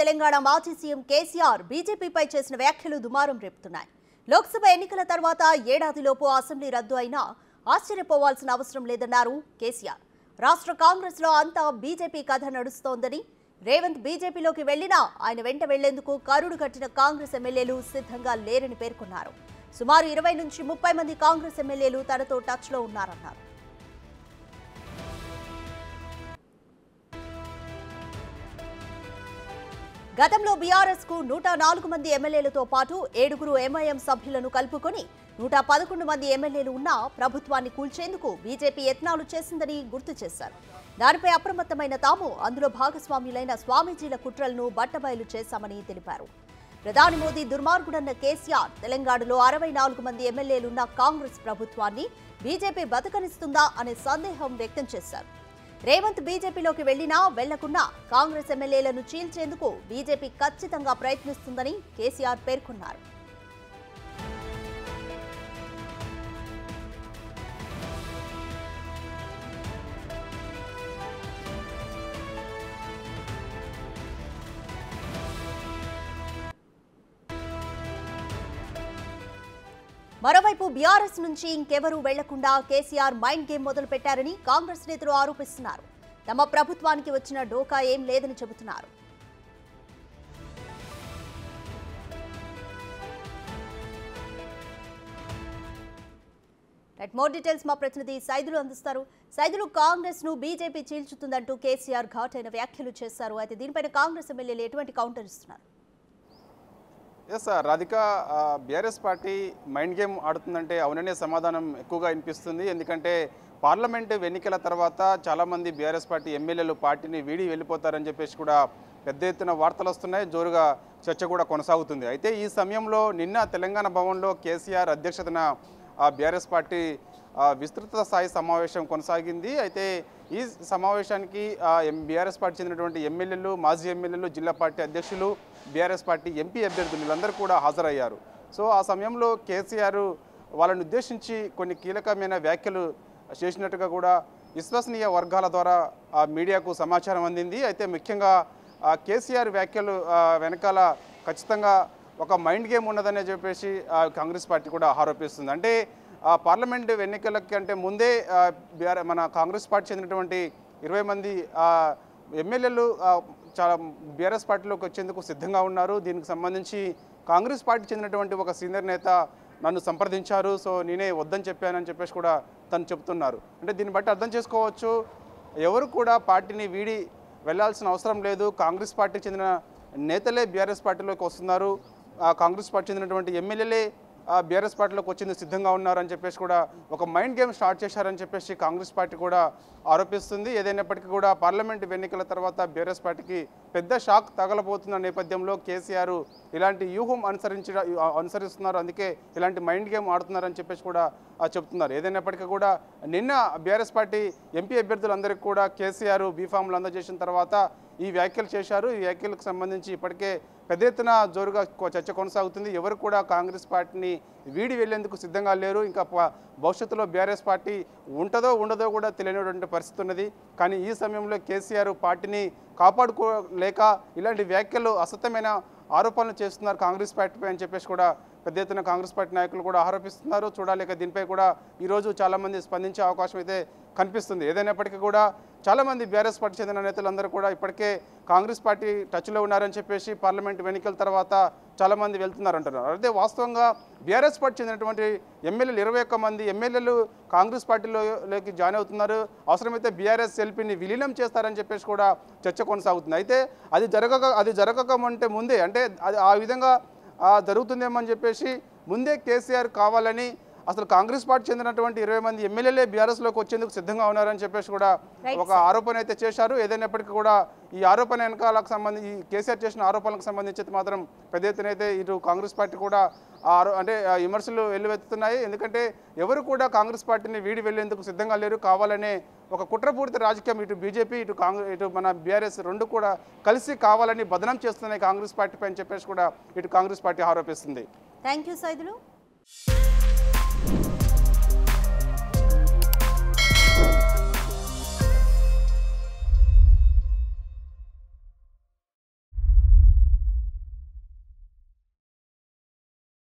తెలంగాణ మాజీ సీఎం కేసీఆర్ బీజేపీపై చేసిన వ్యాఖ్యలు దుమారం రేపుతున్నాయి లోక్సభ ఎన్నికల తర్వాత ఏడాదిలోపు అసెంబ్లీ రద్దు అయినా ఆశ్చర్యపోవాల్సిన అవసరం లేదన్నారు కేసీఆర్ రాష్ట్ర కాంగ్రెస్ లో అంతా బీజేపీ కథ నడుస్తోందని రేవంత్ బీజేపీలోకి వెళ్లినా ఆయన వెంట వెళ్లేందుకు కరుడు కట్టిన కాంగ్రెస్ ఎమ్మెల్యేలు సిద్ధంగా లేరని పేర్కొన్నారు సుమారు ఇరవై నుంచి ముప్పై మంది కాంగ్రెస్ ఎమ్మెల్యేలు తనతో టచ్ లో ఉన్నారన్నారు గతంలో బీఆర్ఎస్ కు నూట నాలుగు మంది ఎమ్మెల్యేలతో పాటు ఏడుగురు ఎంఐఎం సభ్యులను కలుపుకొని నూట పదకొండు మంది ఎమ్మెల్యేలు ఉన్నా ప్రభుత్వాన్ని కూల్చేందుకు బీజేపీ యత్నాలు చేసిందని గుర్తు చేశారు దానిపై అప్రమత్తమైన తాము అందులో భాగస్వామ్యులైన స్వామీజీల కుట్రలను బట్టబయలు చేశామని తెలిపారు ప్రధాని మోదీ దుర్మార్గుడన్న కేసీఆర్ తెలంగాణలో అరవై నాలుగు మంది ఎమ్మెల్యేలున్న కాంగ్రెస్ ప్రభుత్వాన్ని బీజేపీ బతకనిస్తుందా అనే సందేహం వ్యక్తం చేశారు రేవంత్ బీజేపీలోకి వెళ్లినా వెళ్లకున్నా కాంగ్రెస్ ఎమ్మెల్యేలను చీల్చేందుకు బీజేపీ ఖచ్చితంగా ప్రయత్నిస్తుందని కేసీఆర్ పేర్కొన్నారు మరోవైపు బీఆర్ఎస్ నుంచి ఇంకెవరూ వెళ్లకుండా కేసీఆర్ మైండ్ గేమ్ మొదలు పెట్టారని కాంగ్రెస్ నేతలు ఆరోపిస్తున్నారు తమ ప్రభుత్వానికి వచ్చిన డోకా ఏం లేదని చెబుతున్నారు రైట్ మోర్ డీటెయిల్స్ మా ప్రతినిధి సైదులు అందిస్తారు సైదులు కాంగ్రెస్ ను బీజేపీ చీల్చుతుందంటూ కేసీఆర్ ఘాటైన వ్యాఖ్యలు చేశారు అయితే దీనిపైన కాంగ్రెస్ ఎమ్మెల్యేలు ఎటువంటి కౌంటర్ ఇస్తున్నారు yes sir Radhika BRS party mind game ఆడుతుందంటే అవుననే సమాధానం ఎక్కువగా వినిపిస్తుంది ఎందుకంటే పార్లమెంటు ఎన్నికల తర్వాత చాలామంది బీఆర్ఎస్ పార్టీ ఎమ్మెల్యేలు పార్టీని వీడి వెళ్ళిపోతారని చెప్పేసి కూడా పెద్ద ఎత్తున వార్తలు వస్తున్నాయి జోరుగా చర్చ కూడా కొనసాగుతుంది అయితే ఈ సమయంలో నిన్న తెలంగాణ భవన్లో కేసీఆర్ అధ్యక్షతన బీఆర్ఎస్ పార్టీ ఆ, విస్తృత స్థాయి సమావేశం కొనసాగింది అయితే ఈ సమావేశానికి బీఆర్ఎస్ పార్టీ చెందినటువంటి ఎమ్మెల్యేలు మాజీ ఎమ్మెల్యేలు జిల్లా పార్టీ అధ్యక్షులు బీఆర్ఎస్ పార్టీ ఎంపీ అభ్యర్థులు వీళ్ళందరూ కూడా హాజరయ్యారు సో ఆ సమయంలో కేసీఆర్ వాళ్ళని ఉద్దేశించి కొన్ని కీలకమైన వ్యాఖ్యలు చేసినట్టుగా కూడా విశ్వసనీయ వర్గాల ద్వారా ఆ మీడియాకు సమాచారం అందింది అయితే ముఖ్యంగా ఆ కేసీఆర్ వ్యాఖ్యలు ఆ, వెనకాల ఖచ్చితంగా ఒక మైండ్ గేమ్ ఉన్నదనే చెప్పేసి ఆ, కాంగ్రెస్ పార్టీ కూడా ఆరోపిస్తుంది అంటే ఆ, పార్లమెంట్ ఎన్నికల కంటే ముందే ఆ, బీఆర్ మన కాంగ్రెస్ పార్టీ చెందినటువంటి ఇరవై మంది ఆ, ఎమ్మెల్యేలు ఆ, చాలా బీఆర్ఎస్ పార్టీలోకి వచ్చేందుకు సిద్ధంగా ఉన్నారు దీనికి సంబంధించి కాంగ్రెస్ పార్టీ చెందినటువంటి ఒక సీనియర్ నేత నన్ను సంప్రదించారు సో నేనే వద్దని చెప్పానని చెప్పేసి కూడా తను చెప్తున్నారు అంటే దీన్ని బట్టి అర్థం చేసుకోవచ్చు ఎవరు కూడా పార్టీని వీడి వెళ్ళాల్సిన అవసరం లేదు కాంగ్రెస్ పార్టీకి చెందిన నేతలే బీఆర్ఎస్ పార్టీలోకి వస్తున్నారు ఆ కాంగ్రెస్ పార్టీ చెందినటువంటి ఎమ్మెల్యేలే ఆ బీఆర్ఎస్ పార్టీలోకి వచ్చేందుకు సిద్ధంగా ఉన్నారని చెప్పేసి కూడా ఒక మైండ్ గేమ్ స్టార్ట్ చేశారని చెప్పేసి కాంగ్రెస్ పార్టీ కూడా ఆరోపిస్తుంది ఏదైనప్పటికీ కూడా పార్లమెంట్ ఎన్నికల తర్వాత బీఆర్ఎస్ పార్టీకి పెద్ద షాక్ తగలబోతున్న నేపథ్యంలో కేసీఆర్ ఇలాంటి వ్యూహం అనుసరించి అనుసరిస్తున్నారు అందుకే ఇలాంటి మైండ్ గేమ్ ఆడుతున్నారని చెప్పేసి కూడా ఆ, చెప్తున్నారు ఏదైనప్పటికీ కూడా నిన్న బీఆర్ఎస్ పార్టీ ఎంపీ అభ్యర్థులందరికీ కూడా కేసీఆర్ బీఫామ్లు అందజేసిన తర్వాత ఈ వ్యాఖ్యలు చేశారు ఈ వ్యాఖ్యలకు సంబంధించి ఇప్పటికే పెద్ద ఎత్తున జోరుగా కొ- చర్చ కొనసాగుతుంది ఎవరు కూడా కాంగ్రెస్ పార్టీని వీడి వెళ్లేందుకు సిద్ధంగా లేరు ఇంకా ప- భవిష్యత్తులో బీఆర్ఎస్ పార్టీ ఉంటుందో ఉండదో కూడా తెలియనటువంటి పరిస్థితి ఉన్నది కానీ ఈ సమయంలో కేసీఆర్ పార్టీని కాపాడుకోలేక ఇలాంటి వ్యాఖ్యలు అసత్యమైన ఆరోపణలు చేస్తున్నారు కాంగ్రెస్ పార్టీపై అని చెప్పేసి కూడా పెద్ద ఎత్తున కాంగ్రెస్ పార్టీ నాయకులు కూడా ఆరోపిస్తున్నారు చూడాలి ఇక దీనిపై కూడా ఈరోజు చాలామంది స్పందించే అవకాశం అయితే కనిపిస్తుంది ఏదైనప్పటికీ కూడా చాలామంది బీఆర్ఎస్ పార్టీ చెందిన నేతలందరూ కూడా ఇప్పటికే కాంగ్రెస్ పార్టీ టచ్లో ఉన్నారని చెప్పేసి పార్లమెంట్ ఎన్నికల తర్వాత చాలామంది వెళ్తున్నారు అంటున్నారు అదే వాస్తవంగా బీఆర్ఎస్ పార్టీ చెందినటువంటి ఎమ్మెల్యేలు ఇరవై ఒక్క మంది ఎమ్మెల్యేలు కాంగ్రెస్ పార్టీలోకి జాయిన్ అవుతున్నారు అవసరమైతే బీఆర్ఎస్ ఎల్పీని విలీనం చేస్తారని చెప్పేసి కూడా చర్చ కొనసాగుతుంది అయితే అది జరగక అది జరగకమంటే ముందే అంటే అది ఆ విధంగా ఆ, జరుగుతుందేమో అని చెప్పేసి ముందే కేసీఆర్ కావాలని అసలు కాంగ్రెస్ పార్టీ చెందినటువంటి ఇరవై మంది ఎమ్మెల్యేలే బీఆర్ఎస్లోకి వచ్చేందుకు సిద్ధంగా ఉన్నారని చెప్పేసి కూడా Right, ఒక ఆరోపణ అయితే చేశారు ఏదైనప్పటికీ కూడా ఈ ఆరోపణ వెనకాలకు సంబంధించి ఈ కేసీఆర్ చేసిన ఆరోపణలకు సంబంధించి అయితే మాత్రం పెద్ద ఎత్తున అయితే ఇటు కాంగ్రెస్ పార్టీ కూడా ఆ ఆరో అంటే ఆ విమర్శలు వెల్లువెత్తుతున్నాయి ఎందుకంటే ఎవరు కూడా కాంగ్రెస్ పార్టీని వీడి వెళ్లేందుకు సిద్ధంగా లేరు కావాలనే ఒక కుట్రపూరిత రాజకీయం ఇటు బీజేపీ ఇటు కాంగ్రెస్ ఇటు మన బీఆర్ఎస్ రెండు కూడా కలిసి కావాలని బదనం చేస్తున్నాయి కాంగ్రెస్ పార్టీపై అని చెప్పేసి కూడా ఇటు కాంగ్రెస్ పార్టీ ఆరోపిస్తుంది థ్యాంక్ యూ సైదులు